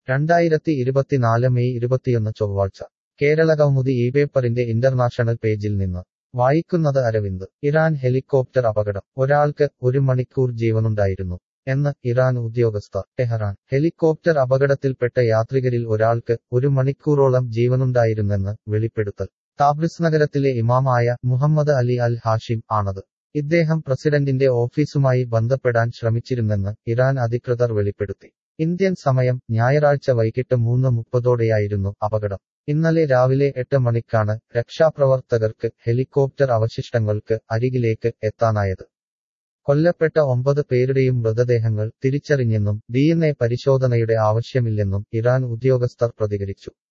രണ്ടായിരത്തി ഇരുപത്തിനാല് മെയ് ഇരുപത്തിയൊന്ന് ചൊവ്വാഴ്ച കേരള കൗമുദി ഈ പേപ്പറിന്റെ ഇന്റർനാഷണൽ പേജിൽ നിന്ന് വായിക്കുന്നത് അരവിന്ദ് ഇറാൻ ഹെലികോപ്റ്റർ അപകടം ഒരാൾക്ക് ഒരു മണിക്കൂർ ജീവനുണ്ടായിരുന്നു എന്ന് ഇറാൻ ഉദ്യോഗസ്ഥർ ടെഹറാൻ ഹെലികോപ്റ്റർ അപകടത്തിൽപ്പെട്ട യാത്രികരിൽ ഒരാൾക്ക് ഒരു മണിക്കൂറോളം ജീവനുണ്ടായിരുന്നെന്ന് വെളിപ്പെടുത്തൽ താബ്രിസ് നഗരത്തിലെ ഇമാമായ മുഹമ്മദ് അലി അൽ ഹാഷിം ആണത് ഇദ്ദേഹം പ്രസിഡന്റിന്റെ ഓഫീസുമായി ബന്ധപ്പെടാൻ ശ്രമിച്ചിരുന്നെന്ന് ഇറാൻ അധികൃതർ വെളിപ്പെടുത്തി ഇന്ത്യൻ സമയം ഞായറാഴ്ച വൈകിട്ട് മൂന്ന് മുപ്പതോടെയായിരുന്നു അപകടം ഇന്നലെ രാവിലെ എട്ട് മണിക്കാണ് രക്ഷാപ്രവർത്തകർക്ക് ഹെലികോപ്റ്റർ അവശിഷ്ടങ്ങൾക്ക് അരികിലേക്ക് എത്താനായത് കൊല്ലപ്പെട്ട ഒമ്പത് പേരുടെയും മൃതദേഹങ്ങൾ തിരിച്ചറിഞ്ഞെന്നും ഡി പരിശോധനയുടെ ആവശ്യമില്ലെന്നും ഇറാൻ ഉദ്യോഗസ്ഥർ പ്രതികരിച്ചു